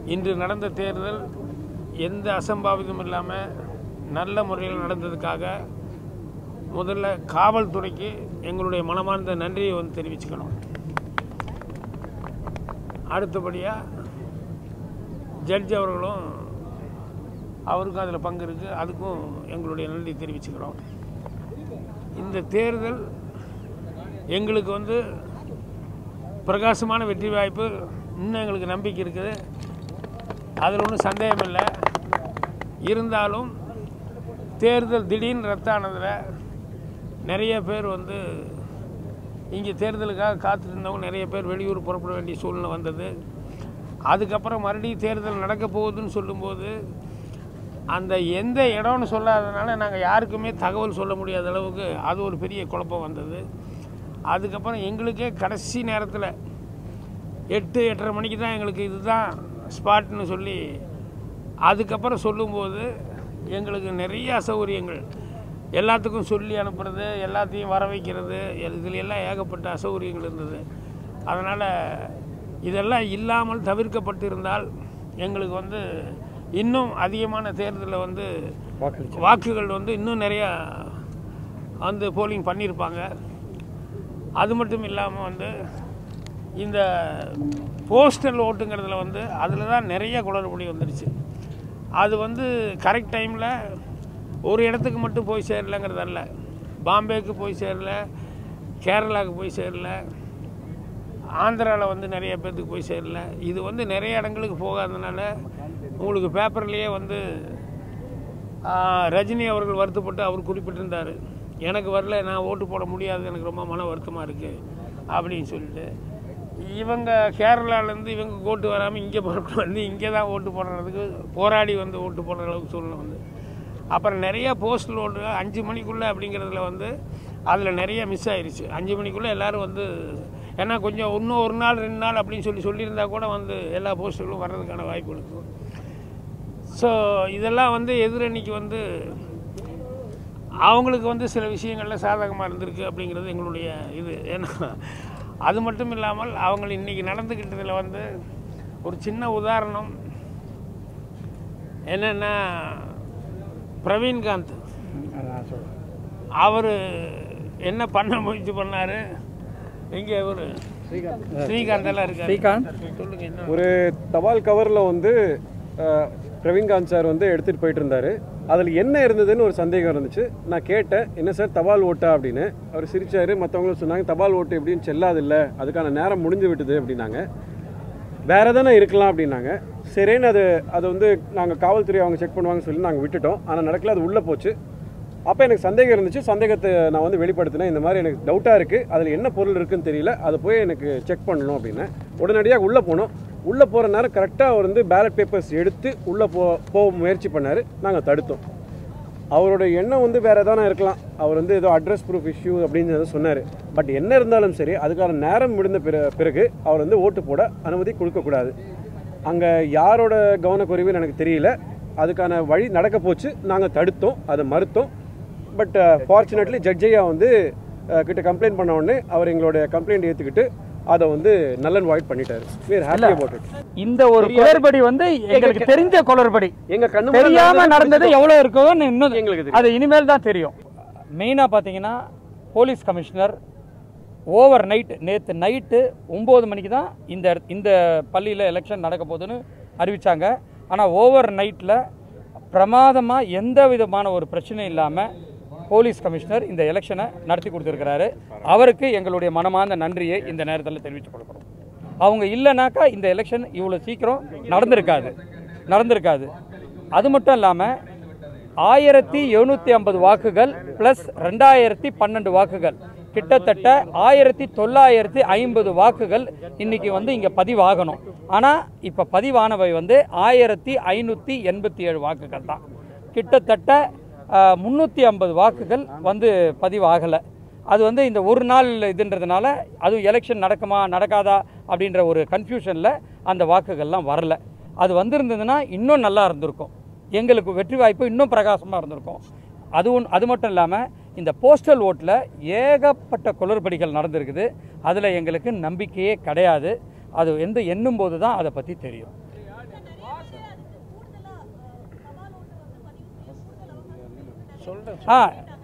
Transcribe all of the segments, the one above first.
இன்று நடந்த தேர்தல் எந்த அசம்பாவிதமும் இல்லாமல் நல்ல முறையில் நடந்ததுக்காக முதல்ல காவல்துறைக்கு எங்களுடைய மனமார்ந்த நன்றியை வந்து தெரிவிச்சுக்கணும் அடுத்தபடியாக ஜட்ஜ் அவர்களும் அவருக்கும் அதில் பங்கு இருக்குது அதுக்கும் எங்களுடைய நன்றி தெரிவிச்சுக்கிறோம் இந்த தேர்தல் எங்களுக்கு வந்து பிரகாசமான வெற்றி வாய்ப்பு இன்னும் எங்களுக்கு நம்பிக்கை இருக்குது அதில் ஒன்றும் சந்தேகம் இல்லை இருந்தாலும் தேர்தல் திடீர்னு ரத்தானதில் நிறைய பேர் வந்து இங்கே தேர்தலுக்காக காத்திருந்தவங்க நிறைய பேர் வெளியூர் புறப்பட வேண்டிய சூழ்நிலை வந்தது அதுக்கப்புறம் மறுபடியும் தேர்தல் நடக்க போகுதுன்னு சொல்லும்போது அந்த எந்த இடம்னு சொல்லாதனால நாங்கள் யாருக்குமே தகவல் சொல்ல முடியாத அளவுக்கு அது ஒரு பெரிய குழப்பம் வந்தது அதுக்கப்புறம் எங்களுக்கே கடைசி நேரத்தில் எட்டு எட்டரை மணிக்கு தான் எங்களுக்கு இதுதான் ஸ்பாட்னு சொல்லி அதுக்கப்புறம் சொல்லும்போது எங்களுக்கு நிறைய அசௌகரியங்கள் எல்லாத்துக்கும் சொல்லி அனுப்புறது எல்லாத்தையும் வர வைக்கிறது இதில் எல்லாம் ஏகப்பட்ட அசௌகரியங்கள் இருந்தது அதனால் இதெல்லாம் இல்லாமல் தவிர்க்கப்பட்டிருந்தால் எங்களுக்கு வந்து இன்னும் அதிகமான தேர்தலில் வந்து வாக்களிச்சு வாக்குகள் வந்து இன்னும் நிறையா வந்து போலிங் பண்ணியிருப்பாங்க அது மட்டும் இல்லாமல் வந்து இந்த போஸ்டல் ஓட்டுங்கிறதுல வந்து அதில் தான் நிறைய குளறுபடி வந்துடுச்சு அது வந்து கரெக்ட் டைமில் ஒரு இடத்துக்கு மட்டும் போய் சேரலைங்கிறது அல்ல பாம்பேக்கு போய் சேரல கேரளாவுக்கு போய் சேரல ஆந்திராவில் வந்து நிறைய பேர்த்துக்கு போய் சேரல இது வந்து நிறைய இடங்களுக்கு போகாதனால உங்களுக்கு பேப்பர்லேயே வந்து ஆ, ரஜினி அவர்கள் வருத்தப்பட்டு அவர் குறிப்பிட்டிருந்தார் எனக்கு வரல நான் ஓட்டு போட முடியாது எனக்கு ரொம்ப மன வருத்தமாக இருக்குது அப்படின்னு சொல்லிட்டு இவங்க கேரளாலேருந்து இவங்க ஓட்டு வராமல் இங்கே புறப்பட்டு வந்து இங்கே தான் ஓட்டு போடுறதுக்கு போராடி வந்து ஓட்டு போடுற அளவுக்கு சூழ்நிலை வந்து அப்புறம் நிறைய போஸ்டல் ஓட்டு அஞ்சு மணிக்குள்ளே அப்படிங்கிறதுல வந்து அதில் நிறைய மிஸ் ஆயிருச்சு அஞ்சு மணிக்குள்ளே எல்லோரும் வந்து ஏன்னா கொஞ்சம் இன்னும் ஒரு நாள் ரெண்டு நாள் அப்படின்னு சொல்லி சொல்லியிருந்தா கூட வந்து எல்லா போஸ்டர்களும் வர்றதுக்கான வாய்ப்பு இருக்கும் ஸோ இதெல்லாம் வந்து எதிரணிக்கு வந்து அவங்களுக்கு வந்து சில விஷயங்கள்ல சாதகமாக இருந்திருக்கு அப்படிங்கிறது எங்களுடைய இது ஏன்னா அது மட்டும் இல்லாமல் அவங்க இன்னைக்கு நடந்துக்கிட்டதில் வந்து ஒரு சின்ன உதாரணம் என்னென்னா பிரவீன்காந்த் அதான் சொல்கிறேன் அவர் என்ன பண்ண முயற்சி பண்ணார் இங்கே ஒரு ஸ்ரீகாந்த் எல்லாம் இருக்காரு ஸ்ரீகாந்த் சொல்லுங்க என்ன ஒரு தபால் கவரில் வந்து அஹ், பிரவீன்காந்த் சார் வந்து எடுத்துகிட்டு போயிட்டு இருந்தார் அதில் என்ன இருந்ததுன்னு ஒரு சந்தேகம் இருந்துச்சு நான் கேட்டேன் என்ன சார் தபால் ஓட்டா அப்படின்னு அவர் சிரிச்சாரு மற்றவங்களும் சொன்னாங்க தபால் ஓட்டு எப்படின்னு செல்லாதில்ல அதுக்கான நேரம் முடிஞ்சு விட்டுது அப்படின்னாங்க வேற எதனா இருக்கலாம் அப்படின்னாங்க சரின்னு அது அது வந்து நாங்கள் காவல்துறை அவங்க செக் பண்ணுவாங்கன்னு சொல்லி நாங்கள் விட்டுட்டோம் ஆனால் நடக்கல அது உள்ளே போச்சு அப்போ எனக்கு சந்தேகம் இருந்துச்சு சந்தேகத்தை நான் வந்து வெளிப்படுத்தினேன் இந்த மாதிரி எனக்கு டவுட்டாக இருக்குது அதில் என்ன பொருள் இருக்குன்னு தெரியல அதை போய் எனக்கு செக் பண்ணணும் அப்படின்னு உடனடியாக உள்ளே போனோம் உள்ளே போகிற நேரம் கரெக்டாக அவர் வந்து பேலட் பேப்பர்ஸ் எடுத்து உள்ளே போ போக முயற்சி பண்ணார் நாங்கள் தடுத்தோம் அவரோட எண்ணம் வந்து வேறு எதனா இருக்கலாம் அவர் வந்து ஏதோ அட்ரஸ் ப்ரூஃப் இஷ்யூ அப்படின்னு ஏதோ சொன்னார் பட் என்ன இருந்தாலும் சரி அதுக்கான நேரம் முடிந்த பிற பிறகு அவர் வந்து ஓட்டு போட அனுமதி கொடுக்கக்கூடாது அங்கே யாரோட கவனக்குறைவுன்னு எனக்கு தெரியல அதுக்கான வழி நடக்க போச்சு நாங்கள் தடுத்தோம் அதை மறுத்தோம் பட் ஃபார்ச்சுனேட்லி ஜட்ஜையா வந்து அஹ், கிட்ட கம்ப்ளைண்ட் பண்ண உடனே அவர் எங்களோட கம்ப்ளைண்ட் ஏற்றுக்கிட்டு அதை வந்து நல்லன் வாய்ட் பண்ணிட்டாரு வேர் ஹாப்பி அபவுட் இட் இந்த ஒரு குளறுபடி வந்து எங்களுக்கு தெரிஞ்ச குளறுபடி எங்கள் கண்ணு முன்னாடி தெரியாம நடந்தது நடந்தது எவ்வளவு இருக்கும்னு இன்னும் எங்களுக்கு தெரியும். அது இனிமேல் தான் தெரியும் மெயினா பாத்தீங்கன்னா போலீஸ் கமிஷனர் ஓவர் நைட் நேற்று நைட்டு ஒம்பது மணிக்கு தான் இந்த இடத்- இந்த பள்ளியில் எலெக்ஷன் நடக்க போகுதுன்னு அறிவிச்சாங்க ஆனால் ஓவர் நைட்டில் பிரமாதமாக எந்த விதமான ஒரு பிரச்சனையும் இல்லாமல் போலீஸ் கமிஷனர் இந்த எலெக்ஷனை நடத்தி கொடுத்துருக்கிறாரு அவருக்கு எங்களுடைய மனமார்ந்த நன்றியை இந்த நேரத்தில் தெரிவித்துக் கொள்கிறோம் அவங்க இல்லைனாக்கா இந்த எலெக்ஷன் இவ்வளோ சீக்கிரம் நடந்திருக்காது நடந்திருக்காது அது மட்டும் இல்லாமல் ஆயிரத்தி எழுநூற்றி ஐம்பது வாக்குகள் ப்ளஸ் ரெண்டாயிரத்தி பன்னெண்டு வாக்குகள் கிட்டத்தட்ட ஆயிரத்தி தொள்ளாயிரத்தி ஐம்பது வாக்குகள் இன்னைக்கு வந்து இங்கே பதிவாகணும் ஆனால் இப்போ பதிவானவை வந்து ஆயிரத்தி ஐநூற்றி எண்பத்தி ஏழு வாக்குகள் தான் கிட்டத்தட்ட முந்நூற்றி ஐம்பது வாக்குகள் வந்து பதிவாகலை அது வந்து இந்த ஒரு நாள் இதுன்றதுனால அதுவும் எலெக்ஷன் நடக்குமா நடக்காதா அப்படின்ற ஒரு கன்ஃபியூஷனில் அந்த வாக்குகள்லாம் வரல அது வந்திருந்ததுன்னா இன்னும் நல்லா இருந்திருக்கும் எங்களுக்கு வெற்றி வாய்ப்பு இன்னும் பிரகாசமாக இருந்திருக்கும் அதுவும் அது மட்டும் இல்லாமல் இந்த போஸ்டல் ஓட்டில் ஏகப்பட்ட குளறுபடிகள் நடந்திருக்குது அதில் எங்களுக்கு நம்பிக்கையே கிடையாது அது வந்து எண்ணும் போது தான் அதை பற்றி தெரியும் சொல்கிறேன் ஆ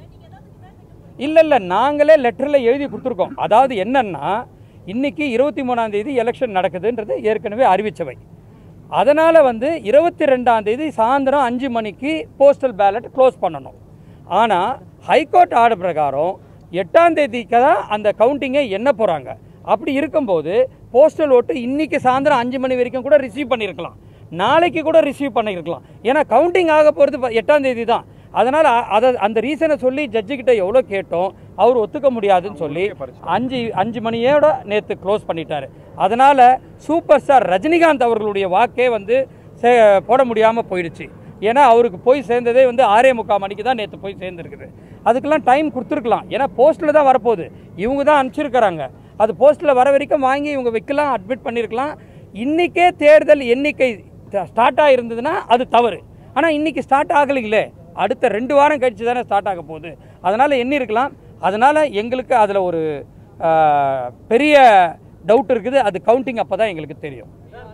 இல்லை இல்லை நாங்களே லெட்டரில் எழுதி கொடுத்துருக்கோம் அதாவது என்னன்னா இன்னைக்கு இருபத்தி மூணாம் தேதி எலெக்ஷன் நடக்குதுன்றது ஏற்கனவே அறிவிச்சவை அதனால் வந்து இருபத்தி ரெண்டாம் தேதி சாயந்தரம் அஞ்சு மணிக்கு போஸ்டல் பேலட் க்ளோஸ் பண்ணணும் ஆனால் ஹைகோர்ட் ஆர்டர் பிரகாரம் எட்டாம் தேதிக்கு தான் அந்த கவுண்டிங்கை எண்ண போகிறாங்க அப்படி இருக்கும்போது போஸ்டல் ஓட்டு இன்னைக்கு சாயந்தரம் அஞ்சு மணி வரைக்கும் கூட ரிசீவ் பண்ணியிருக்கலாம் நாளைக்கு கூட ரிசீவ் பண்ணியிருக்கலாம் ஏன்னா கவுண்டிங் ஆக போகிறது எட்டாம் தேதி தான் அதனால் அதை அந்த ரீசனை சொல்லி ஜட்ஜுக்கிட்ட எவ்வளோ கேட்டோம் அவர் ஒத்துக்க முடியாதுன்னு சொல்லி அஞ்சு அஞ்சு மணியோட நேற்று க்ளோஸ் பண்ணிட்டாரு அதனால் சூப்பர் ஸ்டார் ரஜினிகாந்த் அவர்களுடைய வாக்கே வந்து சே- போட முடியாமல் போயிடுச்சு ஏன்னா அவருக்கு போய் சேர்ந்ததே வந்து ஆறே முக்கால் மணிக்கு தான் நேற்று போய் சேர்ந்துருக்குது அதுக்கெல்லாம் டைம் கொடுத்துருக்கலாம் ஏன்னா போஸ்ட்டில் தான் வரப்போகுது இவங்க தான் அனுப்பிச்சிருக்கிறாங்க அது போஸ்ட்டில் வர வரைக்கும் வாங்கி இவங்க வைக்கலாம் அட்மிட் பண்ணியிருக்கலாம் இன்றைக்கே தேர்தல் எண்ணிக்கை ஸ்டார்ட் ஆகிருந்ததுன்னா அது தவறு ஆனால் இன்னைக்கு ஸ்டார்ட் ஆகலைங்களே அடுத்த ரெண்டு வாரம் கழிச்சு தானே ஸ்டார்ட் ஆக போகுது அதனால் எண்ணி இருக்கலாம் அதனால் எங்களுக்கு அதில் ஒரு ஆ, பெரிய டவுட் இருக்குது அது கவுண்டிங் அப்போ தான் எங்களுக்கு தெரியும்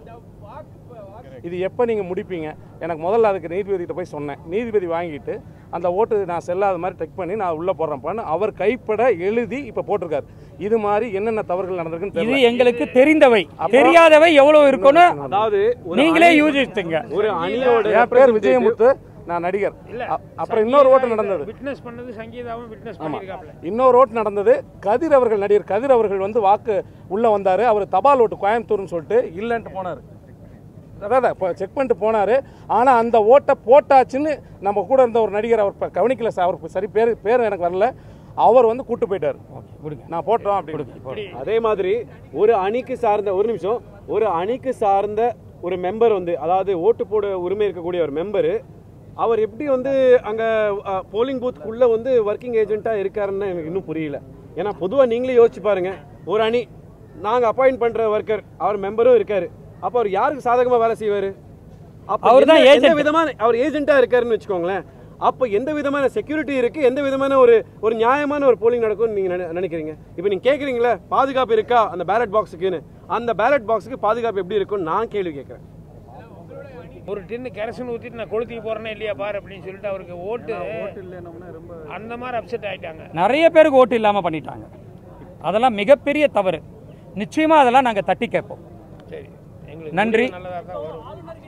இது எப்போ நீங்கள் முடிப்பீங்க எனக்கு முதல்ல அதுக்கு நீதிபதிகிட்ட போய் சொன்னேன் நீதிபதி வாங்கிட்டு அந்த ஓட்டு நான் செல்லாத மாதிரி செக் பண்ணி நான் உள்ளே போடுறேன்ப்பான்னு அவர் கைப்பட எழுதி இப்போ போட்டிருக்காரு இது மாதிரி என்னென்ன தவறுகள் நடந்திருக்குன்னு இது தெரியல எங்களுக்கு தெரிந்தவை தெரியாதவை எவ்வளோ இருக்குன்னு அதாவது ஒரு நீங்களே அணி- யூகிச்சுங்க ஒரு அணியோட என் பேர் விஜயமுத்து நான் நடிகர் அ- அப்புறம் இன்னொரு ஓட்டு நடந்தது விட்னஸ் பண்ணது சங்கீதாவும் விட்னஸ் பண்ணியிருக்காப்ல இன்னொரு ஓட்டு நடந்தது கதிர் அவர்கள் நடிகர் கதிர் அவர்கள் வந்து வாக்கு உள்ள வந்தாரு அவர் தபால் ஓட்டு கோயம்புத்தூர்னு சொல்லிட்டு இல்லைன்ட்டு போனார் அதான் இப்போ செக் பண்ணிட்டு போனார் ஆனால் அந்த ஓட்டை போட்டாச்சுன்னு நம்ம கூட இருந்த ஒரு நடிகர் அவர் ப- கவனிக்கல சார் அவருக்கு சரி பேர் பேர் எனக்கு வரல அவர் வந்து கூட்டு போயிட்டார் கொடுங்க நான் போட்டோம் அப்படி அதே மாதிரி ஒரு அணிக்கு சார்ந்த ஒரு நிமிஷம் ஒரு அணிக்கு சார்ந்த ஒரு மெம்பர் வந்து அதாவது ஓட்டு போட உரிமை இருக்கக்கூடிய ஒரு மெம்பர் அவர் எப்படி வந்து அங்க போலிங் பூத்துக்குள்ள வந்து ஒர்க்கிங் ஏஜென்ட்டா இருக்காருன்னு எனக்கு இன்னும் புரியல ஏன்னா பொதுவா நீங்களே யோசிச்சு பாருங்க ஒரு அணி நாங்க அப்பாயிண்ட் பண்ற ஒர்க்கர் அவர் மெம்பரும் இருக்காரு அப்ப அவர் யாருக்கு சாதகமா வேலை செய்வாரு அப்ப அவர்தான் எந்த- எந்த agent. விதமான அவர் ஏஜென்ட்டா இருக்காருன்னு வச்சுக்கோங்களேன் அப்ப எந்த விதமான செக்யூரிட்டி இருக்கு எந்த விதமான ஒரு ஒரு நியாயமான ஒரு போலிங் நடக்கும்னு நீங்க நினை- நினைக்கிறீங்க இப்போ நீங்க கேக்குறீங்களா பாதுகாப்பு இருக்கா அந்த பேலட் பாக்ஸுக்குன்னு அந்த பேலட் பாக்ஸுக்கு பாதுகாப்பு எப்படி இருக்கும்னு நான் கேள்வி கேட்கறேன் ஒரு டின்னு கெரசன் ஊற்றிட்டு நான் கொளுத்திக்கு போகிறேனே இல்லையா பாரு அப்படின்னு சொல்லிட்டு அவருக்கு ஓட்டு அந்த மாதிரி அப்செட் ஆயிட்டாங்க நிறைய பேருக்கு ஓட்டு இல்லாமல் பண்ணிட்டாங்க அதெல்லாம் மிகப்பெரிய தவறு நிச்சயமாக அதெல்லாம் நாங்கள் தட்டி கேட்போம் சரி எங்களுக்கு நன்றி. நல்லதாக தான் வரும்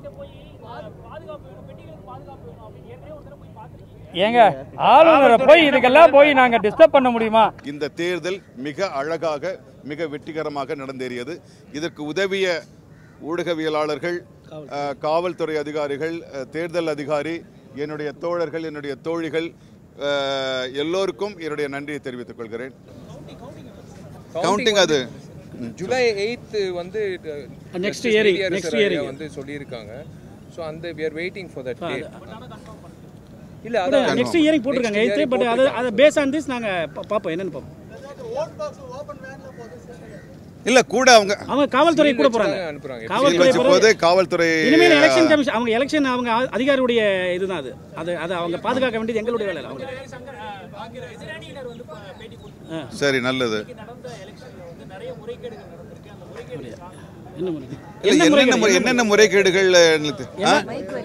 ஏங்க ஆளுநரை போய் இதுக்கெல்லாம் போய் நாங்கள் டிஸ்டர்ப் பண்ண முடியுமா இந்த தேர்தல் மிக அழகாக மிக வெற்றிகரமாக நடந்தேறியது இதற்கு உதவிய ஊடகவியலாளர்கள் அஹ், காவல்துறை அதிகாரிகள் அஹ், தேர்தல் அதிகாரி என்னுடைய தோழர்கள் என்னுடைய தோழிகள் அஹ், எல்லோருக்கும் என்னுடைய நன்றியை தெரிவித்துக் கொள்கிறேன் கவுண்டிங் அது ஜூலை எயித்து வந்து Next hearing, next hearing. வந்து சொல்லியிருக்காங்க ஸோ அந்த we are waiting for that date இல்ல அதான் நெக்ஸ்ட் இயரிங் போட்டிருக்காங்க Next எயித்து hearing பட் அதை போட்டிருக்காங்க. அதை பேஸ் ஆன் திஸ் நாங்கள் பார்ப்போம் என்னன்னு பார்ப்போம் இல்ல கூட அவங்க அவங்க காவல்துறை கூட Seal போகிறாங்க வச்சு அனுப்புறாங்க. சீல் காவல்துறை வச்ச போது காவல்துறை இனிமேல் எலெக்ஷன் கமிஷன் அவங்க எலெக்ஷன் அவங்க அ- அதிகாரியுடைய இதுதான் அது அது அதை அவங்க பாதுகாக்க வேண்டியது எங்களுடைய வேலை இல்லை அவங்க சரி நல்லது என்ன முறை இல்ல என்னென்ன முறை- என்னென்ன முறைகேடுகள் எங்களுக்கு ஆ?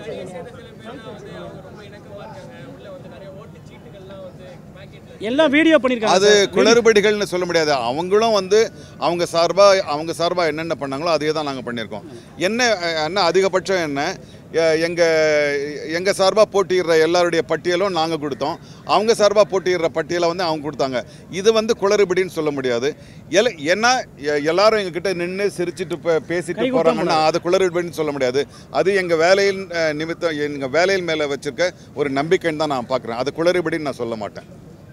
எல்லாம் வீடியோ பண்ணியிருக்காங்க அது சார். குளறுபடிகள்னு சொல்ல முடியாது அவங்களும் வந்து அவங்க சார்பா அவங்க சார்பா என்னென்ன பண்ணாங்களோ அதே தான் நாங்கள் பண்ணியிருக்கோம் என்ன அஹ், என்ன அதிகபட்சம் என்ன எ- எங்க எங்க சார்பா போட்டியிடுற எல்லாருடைய பட்டியலும் நாங்கள் கொடுத்தோம் அவங்க சார்பா போட்டியிடுற பட்டியலை வந்து அவங்க கொடுத்தாங்க இது வந்து குளறுபடின்னு சொல்ல முடியாது எல ஏன்னா எ- எல்லாரும் எங்ககிட்ட நின்று சிரிச்சிட்டு பே- பேசிட்டு கை கொடுத்தா போறாங்கன்னா அது குளறுபடின்னு சொல்ல முடியாது அது எங்க வேலையின் அஹ், நிமித்தம் எங்க வேலையின் மேல வச்சிருக்க ஒரு நம்பிக்கைன்னு தான் நான் பார்க்குறேன் அது குளறுபடின்னு நான் சொல்ல மாட்டேன்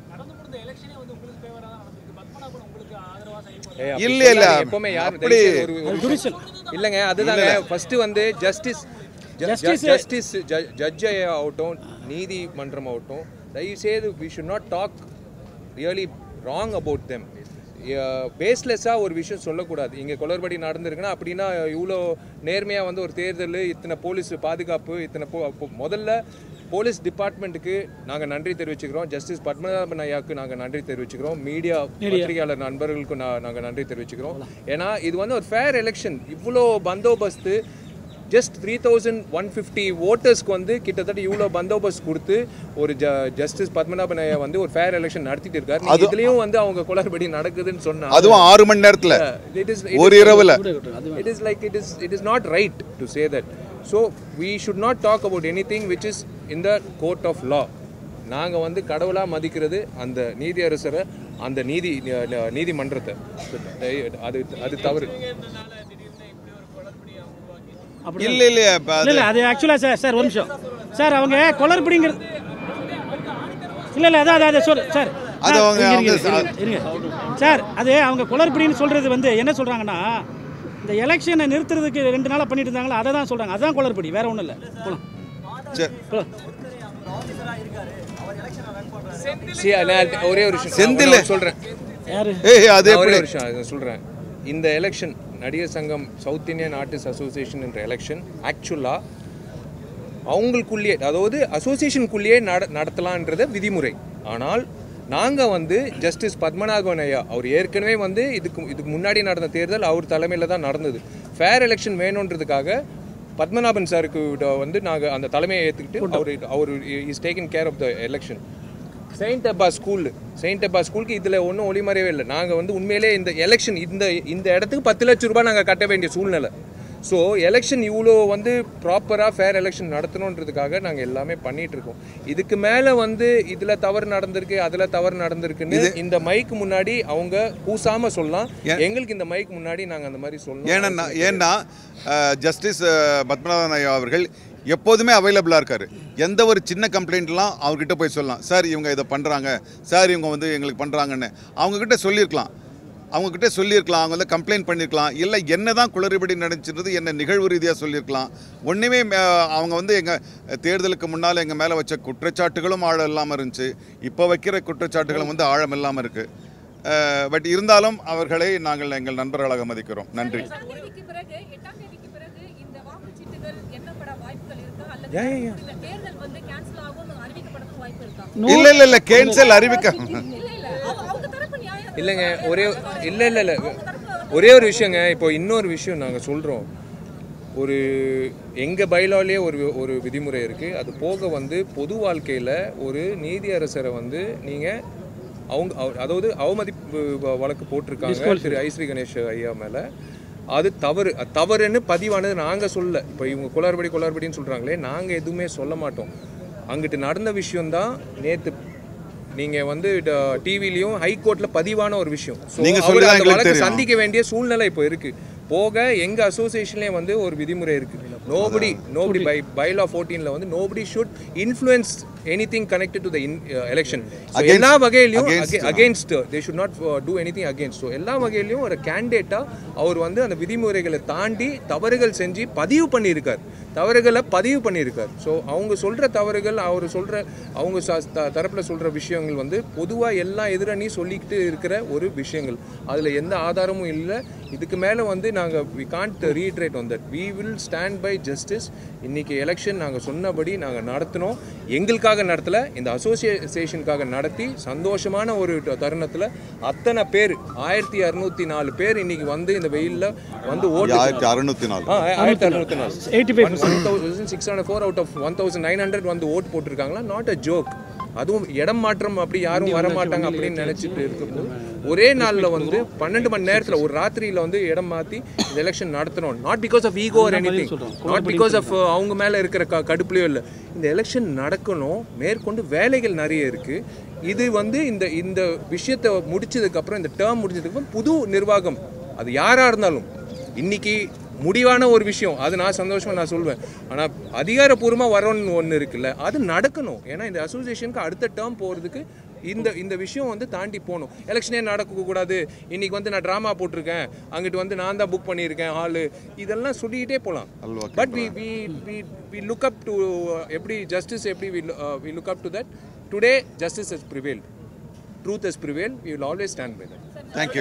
ஏய், அப்படி இல்ல, இல்ல. சொல்லாதீங்க. எப்பவுமே யாரும் அப்படி- தயவு செய்து ஒரு- ஒரு ஜுடிஷியல் இல்லைங்க அதுதாங்க ஃபர்ஸ்ட் வந்து ஜஸ்டிஸ் Justice- ஜஸ்டிஸ் ஜட்ஜ் ஆகட்டும் நீதிமன்றம் ஆகட்டும் தயவு செய்து we should not talk really wrong about them பேஸ்லெஸ்ஸாக ஒரு விஷயம் சொல்லக்கூடாது இங்கே குளறுபடி நடந்திருக்குன்னா அப்படின்னா இவ்வளோ நேர்மையாக வந்து ஒரு தேர்தல் இத்தனை போலீஸ் பாதுகாப்பு இத்தனை போ அப்போ முதல்ல போலீஸ் டிபார்ட்மெண்ட்டுக்கு நாங்கள் நன்றி தெரிவிச்சுக்கிறோம் ஜஸ்டிஸ் பத்மநாபன் ஐயாவுக்கு நாங்கள் நன்றி தெரிவிச்சுக்கிறோம் மீடியா பத்திரிகையாளர் நண்பர்களுக்கும் நான் நாங்கள் நன்றி தெரிவிச்சுக்கிறோம் ஏன்னா இது வந்து ஒரு ஃபேர் எலெக்ஷன் இவ்வளோ பந்தோபஸ்து just three thousand one fifty ஓட்டர்ஸ்க்கு வந்து கிட்டத்தட்ட இவ்வளோ பந்தோபஸ்த் கொடுத்து ஒரு ஜ ஜஸ்டிஸ் பத்மநாபன் ஐயா வந்து ஒரு ஃபேர் எலெக்ஷன் நடத்திட்டு இருக்காரு நீங்க அது- இதுலயும் வந்து அவங்க குளறுபடி நடக்குதுன்னு சொன்னா அதுவும் ஆறு மணி நேரத்துல it is ஒரு இரவுல it is like it is it is not right to say that so we should not talk about anything which is in the court of law நாங்க வந்து கடவுளா மதிக்கிறது அந்த நீதியரசரை அந்த நீதி ந- நீதிமன்றத்தை அது அது தவறு அப்படி இல்ல இல்ல இப்ப இல்ல அது இல்ல அது ஆக்சுவலா சார் சார் ஒரு நிமிஷம் சார் அவங்க குளறுபடிங்கிறது இல்ல இல்ல அதான் அதான் சொல் சார் அது அவங்க- இருங்க, அவங்க இருங்க, இருங்க, இருங்க. சார் அது அவங்க குளறுபடின்னு சொல்றது வந்து என்ன சொல்றாங்கன்னா இந்த எலெக்ஷனை நிறுத்துறதுக்கு ரெண்டு நாளா பண்ணிட்டு இருந்தாங்களா அதை தான் சொல்றாங்க அதான் குளறுபடி வேற ஒண்ணும் இல்ல போலாம் சரி. போலாம். See, நான் ஒரே ஒரு விஷயம் செந்தில். நான் சொல்றேன் யாரு ஏய் அது நான் ஒரே எப்படி ஒரு விஷயம் அதை சொல்றேன் இந்த election Nadigar Sangam south Indian artist association என்ற எலெக்ஷன் ஆக்சுவலா அவங்களுக்குள்ளேயே அதாவது அசோசியேஷனுக்குள்ளேயே நட நடத்தலான்றது விதிமுறை ஆனால் நாங்கள் வந்து ஜஸ்டிஸ் பத்மநாபன் ஐயா அவர் ஏற்கனவே வந்து இதுக்கு இதுக்கு முன்னாடி நடந்த தேர்தல் அவர் தலைமையில் தான் நடந்தது ஃபேர் எலெக்ஷன் வேணுன்றதுக்காக பத்மநாபன் சாருக்கு வந்து நாங்கள் அந்த தலைமையை ஏற்றுக்கிட்டு அவர் அவர் is taken care of the election saint Ebba school saint Ebba ஸ்கூலுக்கு இதில் ஒன்றும் ஒளிமறைவே இல்லை நாங்கள் வந்து உண்மையிலே இந்த எலெக்ஷன் இந்த இந்த இடத்துக்கு பத்து லட்ச ரூபாய் நாங்கள் கட்ட வேண்டிய சூழ்நிலை ஸோ எலெக்ஷன் இவ்வளோ வந்து ப்ராப்பராக ஃபேர் எலெக்ஷன் நடத்தணுன்றதுக்காக நாங்கள் எல்லாமே பண்ணிட்டு இருக்கோம் இதுக்கு மேலே வந்து இதில் தவறு நடந்திருக்கு அதில் தவறு நடந்திருக்குன்னு இந்த மைக்கு முன்னாடி அவங்க கூசாம சொல்லலாம் எங்களுக்கு இந்த மைக்கு முன்னாடி நாங்கள் அந்த மாதிரி சொல்லலாம் ஏன்னா ஏன்னா ஜஸ்டிஸ் பத்மநாபன் ஐயா அவர்கள் எப்போதுமே அவைலபிளாக இருக்காரு எந்த ஒரு சின்ன கம்ப்ளைண்ட்லாம் அவர்கிட்ட போய் சொல்லலாம் சார் இவங்க இதை பண்ணுறாங்க சார் இவங்க வந்து எங்களுக்கு பண்ணுறாங்கன்னு அவங்கக்கிட்ட சொல்லியிருக்கலாம் அவங்கக்கிட்ட சொல்லியிருக்கலாம் அவங்க வந்து கம்ப்ளைண்ட் பண்ணியிருக்கலாம் இல்லை என்ன தான் குளறுபடி நடந்துச்சுன்றது என்ன நிகழ்வு ரீதியாக சொல்லியிருக்கலாம் ஒன்றுமே அவங்க வந்து எங்கள் தேர்தலுக்கு முன்னால் எங்கள் மேலே வச்ச குற்றச்சாட்டுகளும் ஆழம் இல்லாமல் இருந்துச்சு இப்போ வைக்கிற குற்றச்சாட்டுகளும் வந்து ஆழம் இல்லாமல் இருக்குது பட் இருந்தாலும் அவர்களை நாங்கள் எங்கள் நண்பர்களாக மதிக்கிறோம் நன்றி எட்டாம் தேதிக்கு பிறகு எட்டாம் தேதிக்கு பிறகு இந்த வாக்குச்சீட்டுகள் எண்ணப்பட வாய்ப்புகள் இருக்கா அல்லது இந்த தேர்தல் வந்து கேன்சல் ஆகும்னு அறிவிக்கப்படுறதுக்கு வாய்ப்பு இருக்கா இல்ல இல்ல இல்ல கேன்சல் அறிவிக்க இல்ல இல்ல அவங்க- அவங்க தரப்பு நியாயம் இல்லைங்க ஒரே இல்லை இல்லை இல்லை ஒரே ஒரு விஷயங்க இப்போ இன்னொரு விஷயம் நாங்கள் சொல்கிறோம் ஒரு எங்கள் பைலாலே ஒரு ஒரு விதிமுறை இருக்குது அது போக வந்து பொது வாழ்க்கையில் ஒரு நீதியரசரை வந்து நீங்கள் அவங்க அவ- அதாவது அவமதிப்பு வ- வழக்கு போட்டிருக்காங்க திரு ஐஸ்ரீ கணேஷ் ஐயா மேலே அது தவறு அது தவறுன்னு பதிவானது நாங்கள் சொல்ல இப்போ இவங்க குளறுபடி குளறுபடின்னு சொல்கிறாங்களே நாங்கள் எதுவுமே சொல்ல மாட்டோம் அங்கிட்டு நடந்த விஷயம்தான் நேற்று நீங்க வந்து டிவிலையும் ஹைகோர்ட்ல பதிவான ஒரு விஷயம் So, நீங்க அவர் சொல்லிதான் அந்த எங்களுக்கு வழக்கு தெரியும். சந்திக்க வேண்டிய சூழ்நிலை இப்போ இருக்கு போக எங்க அசோசியேஷன்லயே வந்து ஒரு விதிமுறை இருக்கு நோபடி நோபடி பை பைலா ஃபோர்டீன்ல வந்து nobody should influence anything connected to the election Against- எல்லா வகையிலையும் against, against they should not do anything against so எல்லா வகையிலையும் ஒரு கேண்டிடேட்டா அவர் வந்து அந்த விதிமுறைகளை தாண்டி தவறுகள் செஞ்சு பதிவு பண்ணியிருக்கார் தவறுகளை பதிவு பண்ணியிருக்கார் ஸோ அவங்க சொல்ற தவறுகள் அவர் சொல்ற அவங்க ச- த- தரப்புல சொல்ற விஷயங்கள் வந்து பொதுவா எல்லா எதிரணி சொல்லிக்கிட்டு இருக்கிற ஒரு விஷயங்கள் அதுல எந்த ஆதாரமும் இல்லை இதுக்கு மேல வந்து நாங்க we can't retreat on that we will stand by justice இன்னைக்கு எலெக்ஷன் நாங்க சொன்னபடி நாங்க நடத்தினோம் எங்களுக்காக நடத்தல இந்த அசோசியேஷனுக்காக நடத்தி சந்தோஷமான ஒரு த- தருணத்துல அத்தனை பேர் ஆயிரத்தி அறுநூத்தி நாலு பேர் இன்னைக்கு வந்து இந்த வெயில்ல வந்து ஓட்டு ஆயிரத்தி அறுநூத்தி நாலு ஆ, ஆயிரத்தி அறுநூத்தி நாலு 85%. One thousand six hundred four out of one thousand nine hundred வந்து ஓட் போட்டிருக்காங்களா நாட் அ ஜோக் அதுவும் இடம் மாற்றம் அப்படி யாரும் வர மாட்டாங்க அப்படின்னு நினைச்சிட்டு இருக்கும்போது ஒரே நாள்ல வந்து பன்னெண்டு மணி நேரத்துல ஒரு ராத்திரியில வந்து இடம் மாத்தி இந்த எலெக்ஷன் நடத்தணும் not because of ego or anything not because of அவங்க மேல இருக்கிற க கடுப்புலையோ இல்லை இந்த எலெக்ஷன் நடக்கணும் மேற்கொண்டு வேலைகள் நிறைய இருக்கு இது வந்து இந்த இந்த விஷயத்தை முடிச்சதுக்கு அப்புறம் இந்த டேர்ம் முடிஞ்சதுக்கு அப்புறம் புது நிர்வாகம் அது யாரா இருந்தாலும் இன்னைக்கு முடிவான ஒரு விஷயம் அது நான் சந்தோஷமா நான் சொல்வேன் ஆனால் அதிகாரப்பூர்வமாக வரணும்னு ஒன்று இருக்குல்ல அது நடக்கணும் ஏன்னா இந்த அசோசியேஷனுக்கு அடுத்த டேர்ம் போகிறதுக்கு இந்த இந்த விஷயம் வந்து தாண்டி போகணும் எலெக்ஷனே நடக்கக்கூடாது இன்னைக்கு வந்து நான் ட்ராமா போட்டிருக்கேன் அங்கிட்டு வந்து நான் தான் புக் பண்ணியிருக்கேன் ஹாலு இதெல்லாம் சொல்லிக்கிட்டே போகலாம் அல்வா but we we we we look up to எப்படி ஜஸ்டிஸ் எப்படி we we look up to that today justice has prevail truth has prevail we will always stand by that thank you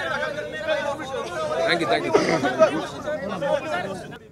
thank you thank you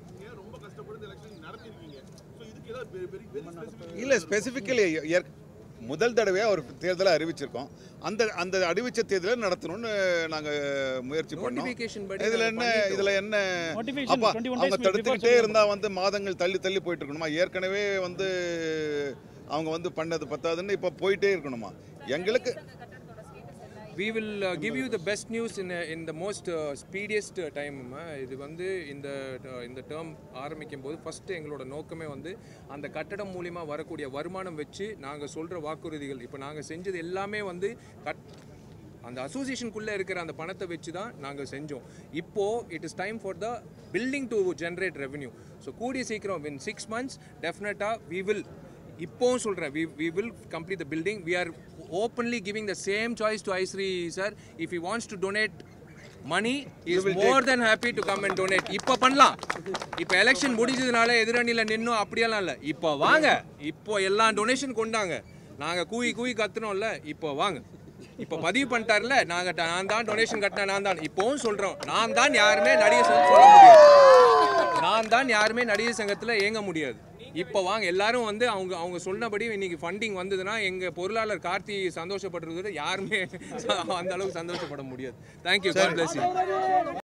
இல்ல specifically முதல் தடவையாக ஒரு தேர்தலை அறிவிச்சிருக்கோம் அந்த அந்த அறிவிச்ச தேர்தலை நடத்தணும்னு நாங்கள் முயற்சி பண்ணோம் Notification படி இதில் நாங்க என்ன பண்ணிட்டோம். இதில் என்ன Notification அப்பா 21 days அவங்க before தடுத்துக்கிட்டே சொல்லுங்க. இருந்தால் வந்து மாதங்கள் தள்ளி தள்ளி போயிட்டு இருக்கணுமா ஏற்கனவே வந்து அவங்க வந்து பண்ணது பத்தாதுன்னு இப்போ போயிட்டே இருக்கணுமா எங்களுக்கு கட்டடத்தோட ஸ்டேட்டஸ் என்ன we will uh, give you the best news in a, in the most uh, speediest uh, time அம்மா. இது வந்து இந்த uh, இந்த டேர்ம் ஆரம்பிக்கும் போது ஃபர்ஸ்ட் எங்களோட நோக்கமே வந்து அந்த கட்டடம் மூலிமா வரக்கூடிய வருமானம் வச்சு நாங்கள் சொல்கிற வாக்குறுதிகள் இப்போ நாங்கள் செஞ்சது எல்லாமே வந்து கட் அந்த அசோசியேஷனுக்குள்ளே இருக்கிற அந்த பணத்தை வச்சு தான் நாங்கள் செஞ்சோம் இப்போ it is time for the building to generate revenue so கூடிய சீக்கிரம் இன் சிக்ஸ் மந்த்ஸ் டெஃபினட்டாக வி வில் இப்போவும் சொல்கிறேன் we we will complete the building we are openly giving the same choice to Ishari sir if you wants to donate money is more then happy to come and donate இப்போ பண்ணலாம் இப்போ election முடிஞ்சதுனால எதிரணியில் நின்னோம் அப்படியெல்லாம் இல்லை இப்போ வாங்க இப்போ எல்லா டொனேஷன் கொண்டாங்க நாங்கள் கூவி கூவி கத்துனோம்ல இப்போ வாங்க இப்போ பதிவு பண்ணிட்டார்ல நாங்க ட- நான் தான் டொனேஷன் கட்டினேன் நான் தான் இப்போவும் சொல்றோம் நான் தான் யாருமே நடிகர் சங்கம் சொல்ல முடியாது நான் தான் யாருமே நடிகர் சங்கத்துல இயங்க முடியாது இப்போ வாங்க எல்லாரும் வந்து அவங்க அவங்க சொன்னபடி இன்னைக்கு ஃபண்டிங் வந்ததுன்னா எங்க பொருளாளர் கார்த்தி சந்தோஷப்படுறத விட யாருமே அந்த அளவுக்கு சந்தோஷப்பட முடியாது தேங்க்யூ காட் பிளஸ் யூ